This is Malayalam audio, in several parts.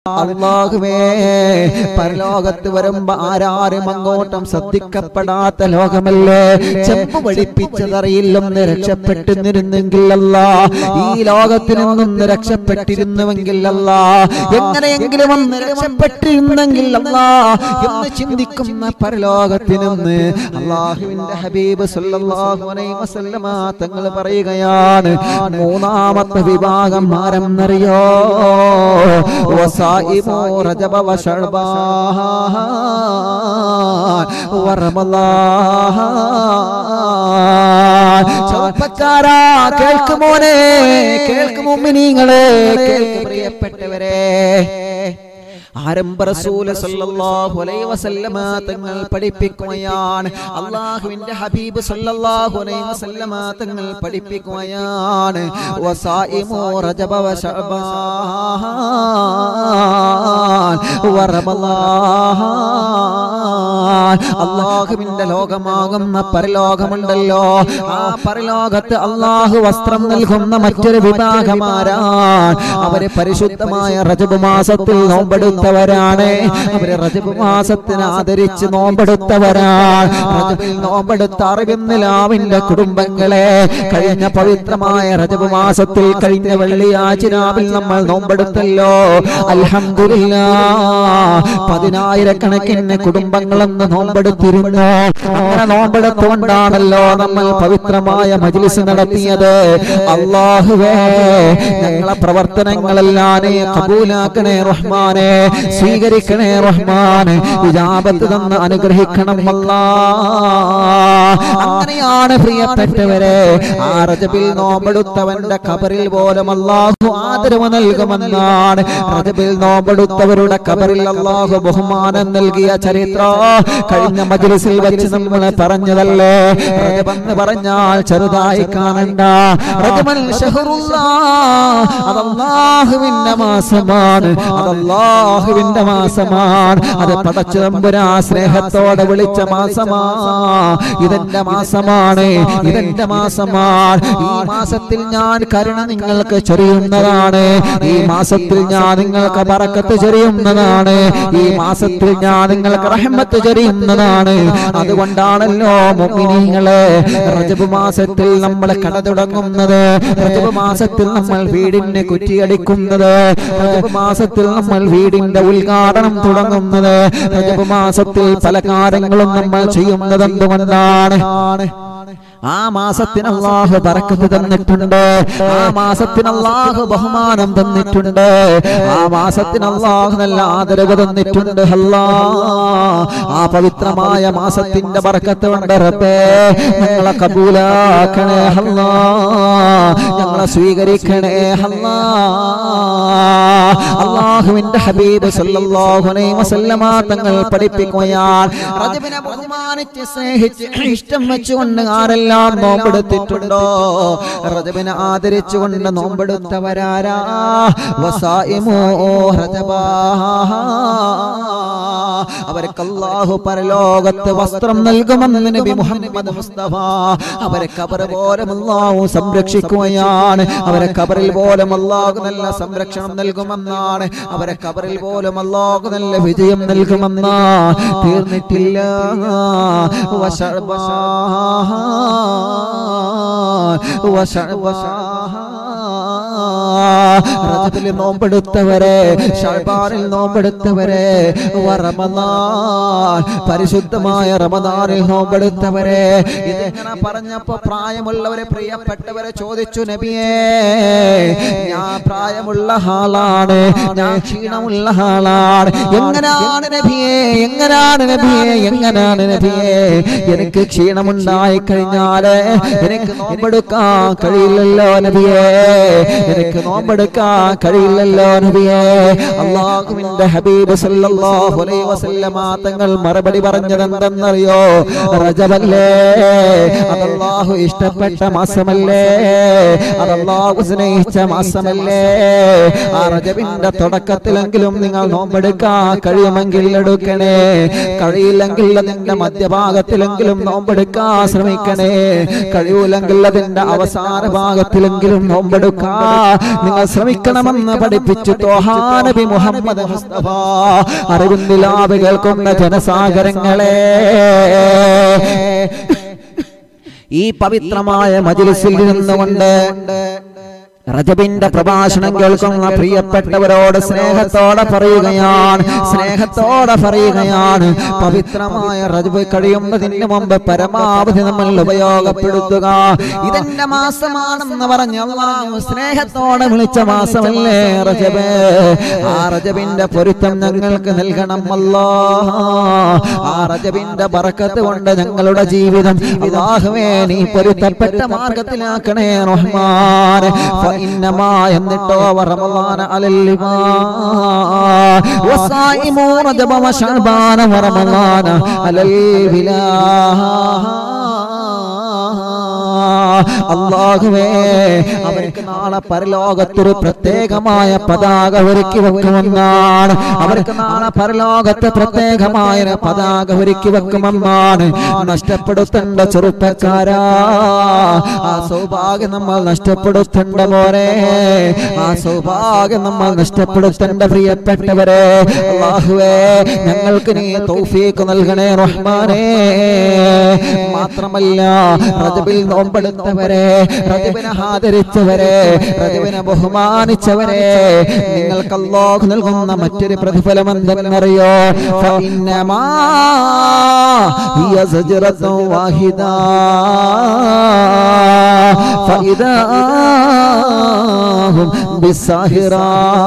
അള്ളാഹുവേ പരലോകത്ത് വരുമ്പോ ആരാരും അങ്ങോട്ടും ശ്രദ്ധിക്കപ്പെടാത്ത ലോകമല്ലേ ചെമ്പ് പഠിപ്പിച്ചതറിയില്ലെന്ന് രക്ഷപ്പെട്ടിരുന്നെങ്കിൽ അല്ല ഈ ലോകത്തിൽ നിന്നൊന്ന് രക്ഷപ്പെട്ടിരുന്നുവെങ്കിൽ അല്ല എങ്ങനെയെങ്കിലും ഒന്ന് രക്ഷപ്പെട്ടിരുന്നെങ്കിൽ അല്ല എന്ന് ചിന്തിക്കുന്ന പരലോകത്തിനൊന്ന് അള്ളാഹുവിന്റെ ഹബീബ് സല്ലല്ലാഹു അലൈഹി വസല്ലമ തങ്ങൾ പറയുകയാണ് മൂന്നാമത്തെ വിഭാഗം ആരെന്നറിയോ വസായിമു റജബ വശഅബാൻ വറമളാൻ ചെറുപ്പക്കാരാ കേൾക്കുമോനെ കേൾക്കുമോ മിനിങ്ങളെ കേൾക്ക് പ്രിയപ്പെട്ടവരെ ആരംഭ റസൂല് സല്ലല്ലാഹു അലൈഹി വസല്ലമ തങ്ങൾ പഠിപ്പിക്കുകയാണ് അള്ളാഹുവിന്റെ ഹബീബ് സല്ലല്ലാഹു അലൈഹി വസല്ലമ തങ്ങൾ പഠിപ്പിക്കുകയാണ് വസായിമു റജബ വശഅബാൻ വറമളാൻ അള്ളാഹുവിന്റെ ലോകമാകുന്ന പരലോകമുണ്ടല്ലോ ആ പരലോകത്ത് അള്ളാഹു വസ്ത്രം നൽകുന്ന മറ്റൊരു വിഭാഗമാരാണ് അവര് പരിശുദ്ധമായ റജബ് മാസത്തിൽ നോമ്പെടുത്തവരാണ് അവര് റജബ് മാസത്തിന് ആദരിച്ച് നോമ്പെടുത്തവരാണ് റജബിൽ നോമ്പെടുത്ത അറിവിന്നിലാവിന്റെ കുടുംബങ്ങളെ കഴിഞ്ഞ പവിത്രമായ റജബ് മാസത്തിൽ കഴിഞ്ഞ വെള്ളിയാഴ്ച രാവിൽ നമ്മൾ നോമ്പെടുത്തല്ലോ അൽഹംദുലില്ല പതിനായിരക്കണക്കിന് കുടുംബങ്ങളെന്ന് നോമ്പെടുത്തിരുന്നു അങ്ങനെ നോമ്പെടുത്തുകൊണ്ടാണല്ലോ നമ്മൾ പവിത്രമായ മജ്ലിസ് നടത്തിയത് അള്ളാഹുവേ ഞങ്ങളെ പ്രവർത്തനങ്ങളെല്ലാം നീ കബൂലാക്കണേ റഹ്മാനെ സ്വീകരിക്കണേ റഹ്മാനെ വിജാപത്ത് തന്ന് അനുഗ്രഹിക്കണം അല്ലാ അങ്ങനെയാണ് പ്രിയപ്പെട്ടവരെ ആ റജബിൽ നോമ്പെടുത്തവന്റെ കബറിൽ പോലും അള്ളാഹു ആദരവ് നൽകുമെന്നാണ് റജബിൽ നോമ്പെടുത്തവരുടെ കബറിൽ അള്ളാഹു ബഹുമാനം നൽകിയ ചരിത്ര കഴിഞ്ഞ മജ്ലിസിൽ വെച്ച് നമ്മൾ പറഞ്ഞതല്ലേ റജബെന്ന് പറഞ്ഞാൽ ചെറുതായി കാണണ്ട റജബൽ ഷഹറുല്ലാ അത് അള്ളാഹുവിന്റെ മാസമാണ് അത് അള്ളാഹുവിന്റെ മാസമാണ് അത് പടച്ചു തമ്പുരാ സ്നേഹത്തോടെ വിളിച്ച മാസമാ ഇതെന്റെ മാസമാണ് ഇതെന്റെ മാസമാണ് ഈ മാസത്തിൽ ഞാൻ കരുണ നിങ്ങൾക്ക് ചൊരിയുന്നതാണ് ഈ മാസത്തിൽ ഞാൻ നിങ്ങൾക്ക് പറക്കത്ത് ചൊരിയുന്നതാണ് ഈ മാസത്തിൽ ഞാൻ നിങ്ങൾക്ക് റഹ്മത്ത് ചൊരിയുന്നതാണ് അതുകൊണ്ടാണല്ലോ മുഅ്മിനീങ്ങളെ റജബ് മാസത്തിൽ നമ്മൾ കട തുടങ്ങുന്നത് റജബ് മാസത്തിൽ നമ്മൾ വീടിന് കുറ്റിയടിക്കുന്നത് റജബ് മാസത്തിൽ നമ്മൾ വീടിന്റെ ഉദ്ഘാടനം തുടങ്ങുന്നത് റജബ് മാസത്തിൽ പല കാര്യങ്ങളും നമ്മൾ ചെയ്യുന്നത് എന്തുകൊണ്ടാണ് ആ മാസത്തിന് അള്ളാഹു ബറക്കത്ത് തന്നിട്ടുണ്ട് ആ മാസത്തിന് അള്ളാഹു ബഹുമാനം തന്നിട്ടുണ്ട് ആ മാസത്തിന് അള്ളാഹു നല്ല ആദരവ് തന്നിട്ടുണ്ട് അല്ലാ ആ പവിത്രമായ മാസത്തിന്റെ ബറക്കത്ത് കൊണ്ട് റബ്ബേ ഞങ്ങളെ കബൂലാക്കണേ അല്ലാ ഞങ്ങളെ സ്വീകരിക്കണേ അല്ലാ അള്ളാഹുവിന്റെ ഹബീബ് സല്ലല്ലാഹു അലൈഹി വസല്ലമ തങ്ങൾ പഠിപ്പിക്കുകയാണ് റജബിനെ ബഹുമാനിച്ച് സ്നേഹിച്ച് ഇഷ്ടം വെച്ചുകൊണ്ട് ആരെല്ലാം നോമ്പെടുത്തിട്ടുണ്ടോ റജബിനെ ആദരിച്ചുകൊണ്ട് നോമ്പെടുത്തവരാരാ വസായിമോ റജബാ അവർക്ക് അല്ലാഹു പരലോകത്ത് വസ്ത്രം നൽകുമെന്ന് നബി മുഹമ്മദ് മുസ്തഫ അവരെ കബർ പോലും അല്ലാഹു സംരക്ഷിക്കുകയാണ് അവരെ കബറിൽ പോലും അല്ലാഹു നല്ല സംരക്ഷണം നൽകുമെന്നാണ് അവരെ കബറിൽ പോലും അല്ലാഹു നല്ല വിജയം നൽകുമെന്നാ തീർന്നിട്ടില്ല വശഅബാ വശഅബാ റജബിൽ നോമ്പെടുത്തവരെ ഷഅബാനിൽ നോമ്പെടുത്തവരെ റമദാൻ പരിശുദ്ധമായ റമദാനിൽ നോമ്പെടുത്തവരെ ഇതെങ്ങനെ പറഞ്ഞപ്പോ പ്രായമുള്ളവരെ പ്രിയപ്പെട്ടവരെ ചോദിച്ചു നബിയേ ഞാൻ പ്രായമുള്ള ആളാണ് ഞാൻ ക്ഷീണമുള്ള ആളാണ് എങ്ങനെയാണ് നബിയേ എങ്ങനെയാണ് നബിയേ എങ്ങനെയാണ് നബിയേ എനിക്ക് ക്ഷീണമുണ്ടായി കഴിഞ്ഞാല് എനിക്ക് നോമ്പെടുക്കാൻ കഴിയില്ലല്ലോ നബിയേ എനിക്ക് നോമ്പെടുക്കാൻ കഴിയില്ലല്ലോ നബിയേ അള്ളാഹുവിന്റെ ഹബീബ് സല്ലല്ലാഹു അലൈഹി വസല്ലമ തങ്ങൾ മറുപടി പറഞ്ഞത് എന്തെന്നറിയോ റജബല്ലേ അത് അല്ലാഹു ഇഷ്ടപ്പെട്ട മാസമല്ലേ അത് അല്ലാഹു സ്നേഹിച്ച മാസമല്ലേ ആ റജബിന്റെ തുടക്കത്തിലെങ്കിലും നിങ്ങൾ നോമ്പെടുക്കാൻ കഴിയുമെങ്കിൽ എടുക്കണേ കഴിയില്ലെങ്കിൽ അതിന്റെ മധ്യഭാഗത്തിലെങ്കിലും നോമ്പെടുക്കാൻ ശ്രമിക്കണേ കഴിയൂലെങ്കിൽ അതിന്റെ അവസാന ഭാഗത്തിലെങ്കിലും നോമ്പെടുക്കാൻ നിങ്ങൾ ശ്രമിക്കണമെന്ന് പഠിപ്പിച്ചു തോഹാ നബി മുഹമ്മദ് മുസ്തഫ അറിവിന്ദിലാവ് കേൾക്കുന്ന ജനസാഗരങ്ങളെ ഈ പവിത്രമായ മജിലിസിൽ നിന്നുകൊണ്ട് റജബിന്റെ പ്രഭാഷണം കേൾക്കുന്ന പ്രിയപ്പെട്ടവരോട് സ്നേഹത്തോടെ പറയുകയാണ് സ്നേഹത്തോടെ പറയുകയാണ് പവിത്രമായ റജബ് കഴിയുന്നതിന് മുമ്പ് പരമാവധി നമ്മൾ ഉപയോഗപ്പെടുത്തുക ഇതെന്റെ മാസമാണെന്ന് പറഞ്ഞ അള്ളാഹു സ്നേഹത്തോടെ വിളിച്ച മാസമല്ലേ റജബ് ആ റജബിന്റെ പൊരുത്തം ഞങ്ങൾക്ക് നൽകണം അല്ലാ ആ റജബിന്റെ ബറക്കത്ത് കൊണ്ട് ഞങ്ങളുടെ ജീവിതം അല്ലാഹുവേ നീ പൊരുത്തപ്പെട്ട മാർഗത്തിലാക്കണേ റഹ്മാൻ فإنما എന്നിട്ടോ റമളാന അലല്ലിമാ വസായിമു റജബ വശഅബാന വറമളാന അലൽ ബിലാ അള്ളാഹുവേ അവർക്ക് നാളെ പരലോകത്തൊരു പ്രത്യേകമായ പതാക ഒരുക്കി വെക്കുമെന്നാണ് അവർക്ക് നാളെ പരലോകത്ത് പ്രത്യേകമായ ഒരു പതാക ഒരുക്കി വെക്കുമെന്നാണ് നഷ്ടപ്പെടുത്തേണ്ട ചെറുപ്പക്കാരാ ആ സൗഭാഗ്യം നമ്മൾ നഷ്ടപ്പെടുത്തേണ്ട പോരെ ആ സൗഭാഗ്യം നമ്മൾ നഷ്ടപ്പെടുത്തേണ്ട പ്രിയപ്പെട്ടവരെ അള്ളാഹുവേ ഞങ്ങൾക്ക് നീ തൗഫീഖ് നൽകണേ റഹ്മാനേ മാത്രമല്ല റജബിൽ നോമ്പെടുത്തവരെ റജബിനെ ആദരിച്ചവരെ റജബിനെ ബഹുമാനിച്ചവരെ നിങ്ങൾക്ക് അല്ലാഹു നൽകുന്ന മറ്റൊരു പ്രതിഫലം എന്തെന്നറിയോ ഫഇന്നമാ ഹിയ സജ്റത്തുൻ വാഹിദ ഫഇദാ ഹും ബിസ്സാഹിറാ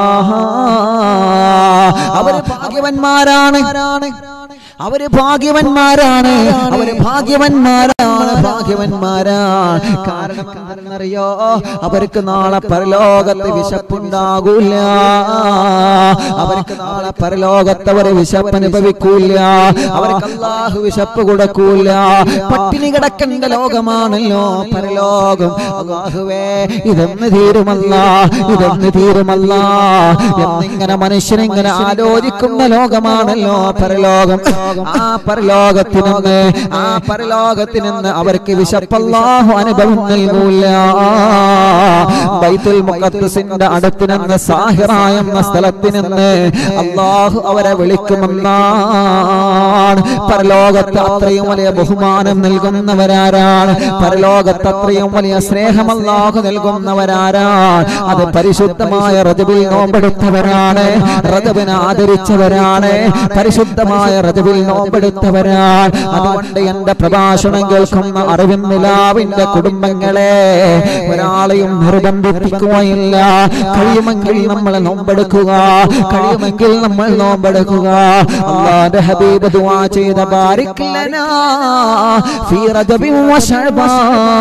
അവര് ഭാഗ്യവന്മാരാണ് അവര് ഭാഗ്യവന്മാരാണ് അവര് ഭാഗ്യവന്മാരാണ് ഭാഗ്യവന്മാരാണ് കാരണം എന്താണെന്നറിയോ അവർക്ക് നാളെ പരലോകത്ത് വിശപ്പുണ്ടാകൂല അവർക്ക് നാളെ പരലോകത്ത് അവർ വിശപ്പ് അനുഭവിക്കൂല അവർക്ക് അള്ളാഹു വിശപ്പ് കൊടുക്കൂല പട്ടിണി കിടക്കേണ്ട ലോകമാണല്ലോ പരലോകം അള്ളാഹുവേ ഇതെന്ന് തീരുമല്ല ഇതെന്ന് തീരുമല്ല എന്നിങ്ങനെ മനുഷ്യനിങ്ങനെ ആലോചിക്കുന്ന ലോകമാണല്ലോ പരലോകം ആ പരലോകത്തിൽ നിന്ന് ആ പരലോകത്തിൽ നിന്ന് അവർക്ക് വിശപ്പല്ലാഹു അനുഭവം നൽകൂല ബൈത്തുൽ മുഖദ്സിന്റെ അടുത്ത് നിന്ന് സാഹിറ എന്ന സ്ഥലത്ത് നിന്ന് അള്ളാഹു അവരെ വിളിക്കുമെന്നാണ് പരലോകത്ത് അത്രയും വലിയ ബഹുമാനം നൽകുന്നവരാരാണ് പരലോകത്ത് അത്രയും വലിയ സ്നേഹം അല്ലാഹു നൽകുന്നവരാരാണ് അത് പരിശുദ്ധമായ റജബിൽ നോമ്പെടുത്തവരാണ് റജബിനെ ആദരിച്ചവരാണ് പരിശുദ്ധമായ റജബിൽ നോമ്പെടുത്തവരാണ് അതുകൊണ്ട് എന്റെ പ്രഭാഷണം കേൾക്കുന്ന അറിവിൻ നിലാവിന്റെ കുടുംബങ്ങളെ ഒരാളെയും നിർബന്ധിപ്പിക്കുകയില്ല കഴിയുമെങ്കിൽ നമ്മൾ നോമ്പെടുക്കുക കഴിയുമെങ്കിൽ നമ്മൾ നോമ്പെടുക്കുക അള്ളാന്റെ ഹബീബ് ദുആ ചെയ്ത ബാരിക് ലനാ ഫീ റജബി വശഅബാൻ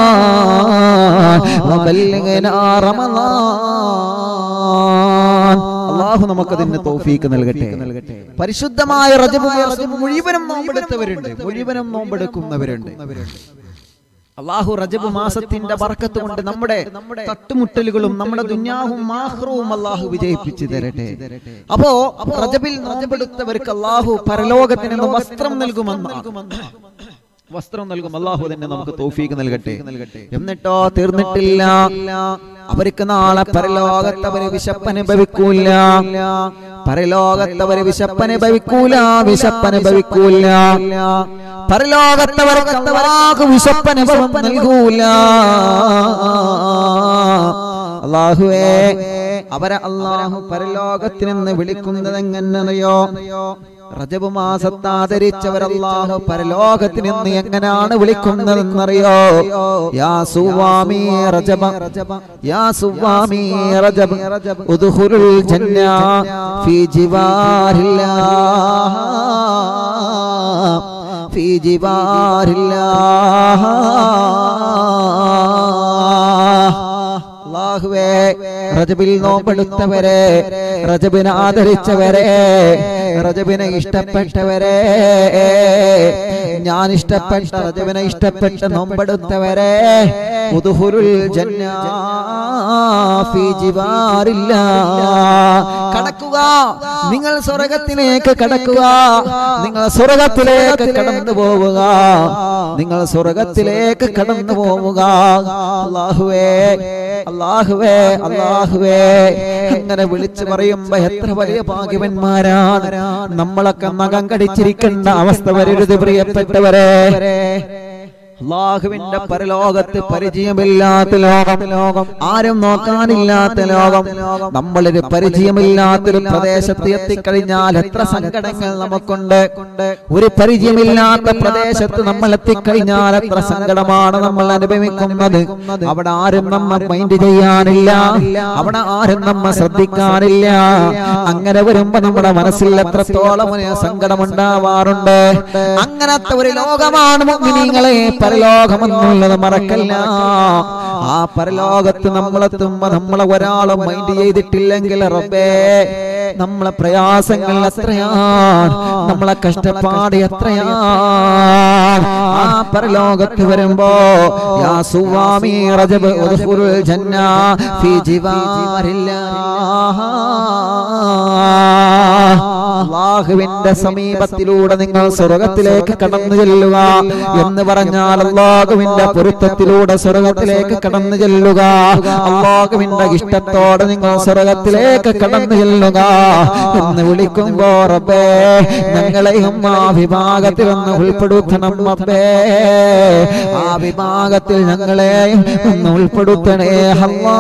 വബല്ലിഗ്നാ റമളാൻ അള്ളാഹു നമുക്കതിന് തൗഫീക്ക് നൽകട്ടെ പരിശുദ്ധമായ റജബ് മാസം മുഴുവനും നോമ്പെടുത്തവരുണ്ട് മുഴുവനും നോമ്പെടുക്കുന്നവരുണ്ട് അള്ളാഹു റജബ് മാസത്തിന്റെ ബർക്കത്ത് കൊണ്ട് നമ്മുടെ തട്ടുമുട്ടലുകളും നമ്മുടെ ദുന്യാവും മാഹ്റവും അള്ളാഹു വിജയിപ്പിച്ചു തരട്ടെ അപ്പോ റജബിൽ നോമ്പെടുത്തവർക്ക് അള്ളാഹു പരലോകത്തിന് നിന്ന് വസ്ത്രം നൽകുമെന്ന് വസ്ത്രം നൽകും അള്ളാഹു തന്നെ നമുക്ക് തോഫീക്ക് നൽകട്ടെ എന്നിട്ടോ തീർന്നിട്ടില്ല അവർക്ക് നാളെ പരലോകത്ത് അവര് വിശപ്പനുഭവിക്കൂല പരലോകത്ത് അവര് വിശപ്പനുഭവിക്കൂല വിശപ്പനുഭവിക്കൂല പരലോകത്തവർക്ക് അള്ളാഹു വിശപ്പനുഭവം നൽകൂല അള്ളാഹുവേ അവരെ അള്ളാഹു പരലോകത്തിൽ നിന്ന് വിളിക്കുന്നത് എങ്ങനെയോ റജബ് മാസത്തെ ആദരിച്ചവർ അള്ളാഹു പരലോകത്തിൽ നിന്ന് എങ്ങനെയാണ് വിളിക്കുന്നതെന്നറിയോ യാ സുവാമി റജബ യാ സുവാമി റജബ് ഉദ്ഖുലുൽ ജന്ന ഫീ ജിവാരില്ലാ في جبار الله അള്ളാഹുവേ റജബിൽ നോമ്പെടുത്തവരെ റജബിനെ ആദരിച്ചവരെ റജബിനെ ഇഷ്ടപ്പെട്ടവരെ ഞാൻ ഇഷ്ടപ്പെട്ട റജബിനെ ഇഷ്ടപ്പെട്ട നോമ്പെടുത്തവരെ ഉദ്ഖുലുൽ ജന്ന ഫീ ജിവാരില്ല കടക്കുക നിങ്ങൾ സ്വർഗത്തിലേക്ക് കടക്കുക നിങ്ങൾ സ്വർഗത്തിലേക്ക് കടന്നു പോവുക നിങ്ങൾ സ്വർഗത്തിലേക്ക് കടന്നു പോവുക അള്ളാഹുവേ അള്ളാഹുവേ അള്ളാഹുവേ അങ്ങനെ വിളിച്ചു പറയുമ്പോ എത്ര വലിയ ഭാഗ്യവന്മാരാണ് നമ്മളൊക്കെ നഖം കടിച്ചിരിക്കേണ്ട അവസ്ഥ വരരുത് പ്രിയപ്പെട്ടവരെ അള്ളാഹുവിന്റെ പരലോകത്ത് പരിചയമില്ലാത്ത ലോകം ലോകം ആരും നോക്കാനില്ലാത്ത ലോകം നമ്മളൊരു പരിചയമില്ലാത്തൊരു പ്രദേശത്ത് എത്തിക്കഴിഞ്ഞാൽ എത്ര സങ്കടങ്ങൾ നമുക്കുണ്ട് ഒരു പരിചയമില്ലാത്ത പ്രദേശത്ത് നമ്മൾ എത്തിക്കഴിഞ്ഞാൽ എത്ര സങ്കടമാണ് നമ്മൾ അനുഭവിക്കുന്നത് അവിടെ ആരും നമ്മ മൈൻഡ് ചെയ്യാനില്ല അവിടെ ആരും നമ്മ ശ്രദ്ധിക്കാനില്ല അങ്ങനെ വരുമ്പോ നമ്മുടെ മനസ്സിൽ എത്രത്തോളം വലിയ സങ്കടം ഉണ്ടാവാറുണ്ട് അങ്ങനത്തെ ഒരു ലോകമാണ് മുഅ്മിനീങ്ങളെ പരലോകമെന്നുള്ളത് മറക്കല്ല ആ പരലോകത്ത് നമ്മളെത്തുമ്പോ നമ്മളെ ഒരാളും മൈൻഡ് ചെയ്തിട്ടില്ലെങ്കിൽ റബ്ബേ നമ്മളെ പ്രയാസങ്ങൾ എത്രയാണ് നമ്മളെ കഷ്ടപ്പാട് എത്രയാണ് ആ പരലോകത്ത് വരുമ്പോ യാ സുവാമി റജബ് ഉദ്ഖുലുൽ ജന്ന ഫീ ജിവാരില്ലാഹ് അള്ളാഹുവിന്റെ സമീപത്തിലൂടെ നിങ്ങൾ സ്വർഗത്തിലേക്ക് കടന്നു ചെല്ലുക എന്ന് പറഞ്ഞാൽ അള്ളാഹുവിന്റെ പൊരുത്തത്തിലൂടെ സ്വർഗത്തിലേക്ക് കടന്നു ചെല്ലുക അള്ളാഹുവിന്റെ ഇഷ്ടത്തോടെ നിങ്ങൾ സ്വർഗത്തിലേക്ക് കടന്നു ചെല്ലുക എന്ന് വിളിക്കുമ്പോ റബ്ബേ ഞങ്ങളെയും ആ വിഭാഗത്തിൽ ഒന്ന് ഉൾപ്പെടുത്തണം റബ്ബേ ആ വിഭാഗത്തിൽ ഞങ്ങളെയും ഒന്ന് ഉൾപ്പെടുത്തണേ അല്ലാ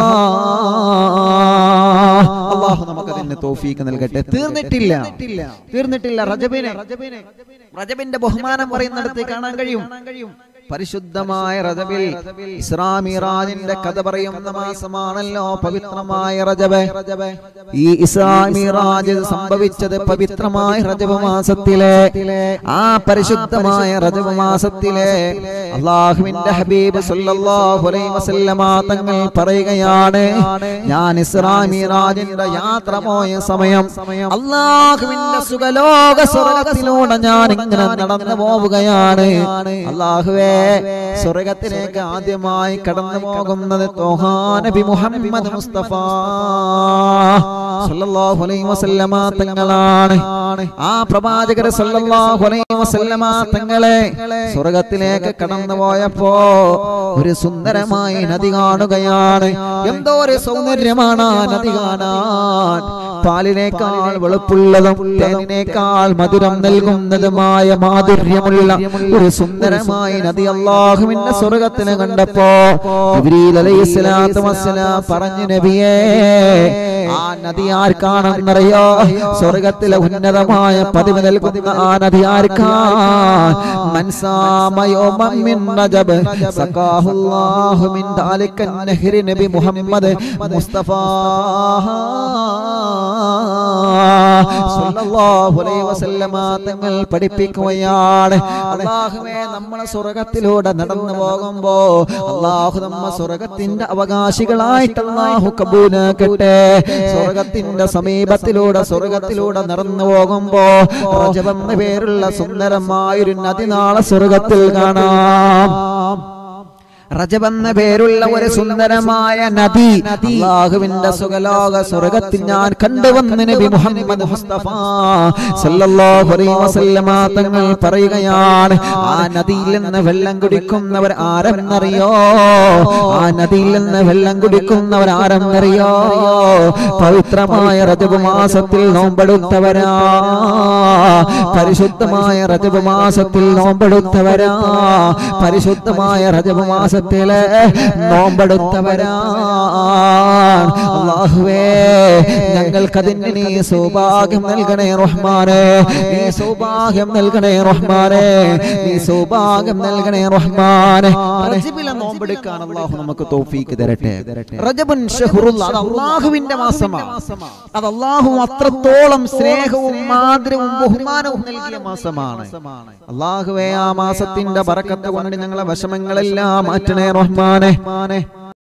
അള്ളാഹു നമുക്കതിന് തോഫീക്ക് നൽകട്ടെ തീർന്നിട്ടില്ല തീർന്നിട്ടില്ല റജബിനെ റജബിന്റെ ബഹുമാനം പറയുന്നിടത്ത് കാണാൻ കഴിയും പരിശുദ്ധമായ റജബിൽ ഇസ്രാമിറാജിന്റെ കഥ പറയുന്ന മാസമാണല്ലോ പവിത്രമായ റജബ് ഈ ഇസ്രാമിറാജ് സംഭവിച്ചത് പവിത്രമായ റജബ് മാസത്തിലെ ആ പരിശുദ്ധമായ റജബ് മാസത്തിലെ അള്ളാഹുവിന്റെ ഹബീബ് സല്ലല്ലാഹു അലൈഹി വസല്ലമ തങ്ങൾ പറയുകയാണ് ഞാൻ ഇസ്രാമിറാജിന്റെ യാത്ര പോയ സമയം അള്ളാഹുവിന്റെ സുഖലോക സ്വർഗത്തിലൂടെ ഞാൻ ഇങ്ങനെ നടന്നു പോവുകയാണ് അള്ളാഹുവേ സ്വർഗത്തിലേക്ക് ആദ്യമായി കടന്നു പോകുന്നത് തോഹാ നബി മുഹമ്മദ് മുസ്തഫ സല്ലല്ലാഹു അലൈഹി വസല്ലമ തങ്ങളാണ് ആ പ്രവാചകർ സല്ലല്ലാഹു അലൈഹി വസല്ലമ തങ്ങളെ സ്വർഗത്തിലേക്ക് കടന്നു പോയപ്പോ ഒരു സുന്ദരമായ നദി കാണുകയാണ് എന്തോ ഒരു സൗന്ദര്യമാണ് ആ നദി കാണാൻ പാലിനേക്കാൾ വെളുപ്പുള്ളതും തേനിനേക്കാൾ മധുരം നൽകുന്നതുമായ മാധുര്യമുള്ള ഒരു സുന്ദരമായ നദി അള്ളാഹുവിന്റെ സ്വർഗത്തിന് കണ്ടപ്പോ ജിബ്രീൽ അലൈഹിസ്സലാത്തു വസ്സലാം പറഞ്ഞു നബിയേ ആ നദി ആർക്കാണെന്നറിയോ സ്വർഗത്തിലെ ഉന്നതമായ പതിവ് നൽകുന്ന ആ നദി ആർക്കാണ് മൻസാമയോമം മിൻ റജബ് സഖാഹുല്ലാഹു മിൻ ദാലിക നഹ്രി നബി മുഹമ്മദ് മുസ്തഫ സല്ലല്ലാഹു അലൈഹി വസല്ലമ തങ്ങൾ പഠിപ്പിക്കുകയാണ് അല്ലാഹുവേ നമ്മളെ സ്വർഗ്ഗത്തിലൂടെ നടന്നു പോകുമ്പോ അല്ലാഹു നമ്മ സ്വർഗ്ഗത്തിന്റെ അവകാശികളായിട്ട് അല്ലാഹു കബൂലാക്കട്ടെ സ്വർഗ്ഗത്തിന്റെ സമീപത്തിലൂടെ സ്വർഗ്ഗത്തിലൂടെ നടന്നു പോകുമ്പോ റജബ് എന്ന പേരുള്ള സുന്ദരമായൊരു നദി നാളെ സ്വർഗ്ഗത്തിൽ കാണാം റജബ് എന്ന പേരുള്ള ഒരു സുന്ദരമായ നദി അള്ളാഹുവിന്റെ സുഖലോക സ്വർഗത്തിൽ ഞാൻ കണ്ടുവന്ന് നബി മുഹമ്മദ് മുസ്തഫ സല്ലല്ലാഹു അലൈഹി വസല്ലമ തങ്ങൾ പറയുകയാണ് ആ നദിയിൽ നിന്ന് വെള്ളം കുടിക്കുന്നവർ ആരെന്നറിയോ ആ നദിയിൽ നിന്ന് വെള്ളം കുടിക്കുന്നവർ ആരെന്നറിയോ പവിത്രമായ റജബ് മാസത്തിൽ നോമ്പെടുത്തവരാ പരിശുദ്ധമായ റജബ് മാസത്തിൽ നോമ്പെടുത്തവരാ പരിശുദ്ധമായ റജബ് മാസത്തിലെ നോമ്പെടുത്തവരാ അള്ളാഹുവേ ഞങ്ങൾക്കതിന് നീ സൗഭാഗ്യം നൽകണേ റഹ്മാനെ നീ സൗഭാഗ്യം നൽകണേ റഹ്മാനെ നീ സൗഭാഗ്യം നൽകണേ റഹ്മാനെ റജബിലെ നോമ്പെടുക്കാൻ അള്ളാഹു നമുക്ക് തൗഫീക്ക് തരട്ടെ റജബുൻ ഷഹ്റുൽ അത് അള്ളാഹുവിന്റെ മാസമാണ് അത് അള്ളാഹു അത്രത്തോളം സ്നേഹവും മാതൃവും ബഹുമാനവും നൽകിയ മാസമാണ് അള്ളാഹുവേ ആ മാസത്തിന്റെ ബറക്കത്ത് കൊണ്ട് ഞങ്ങളെ വിഷമങ്ങളെല്ലാം മാറ്റണേ റഹ്മാനെ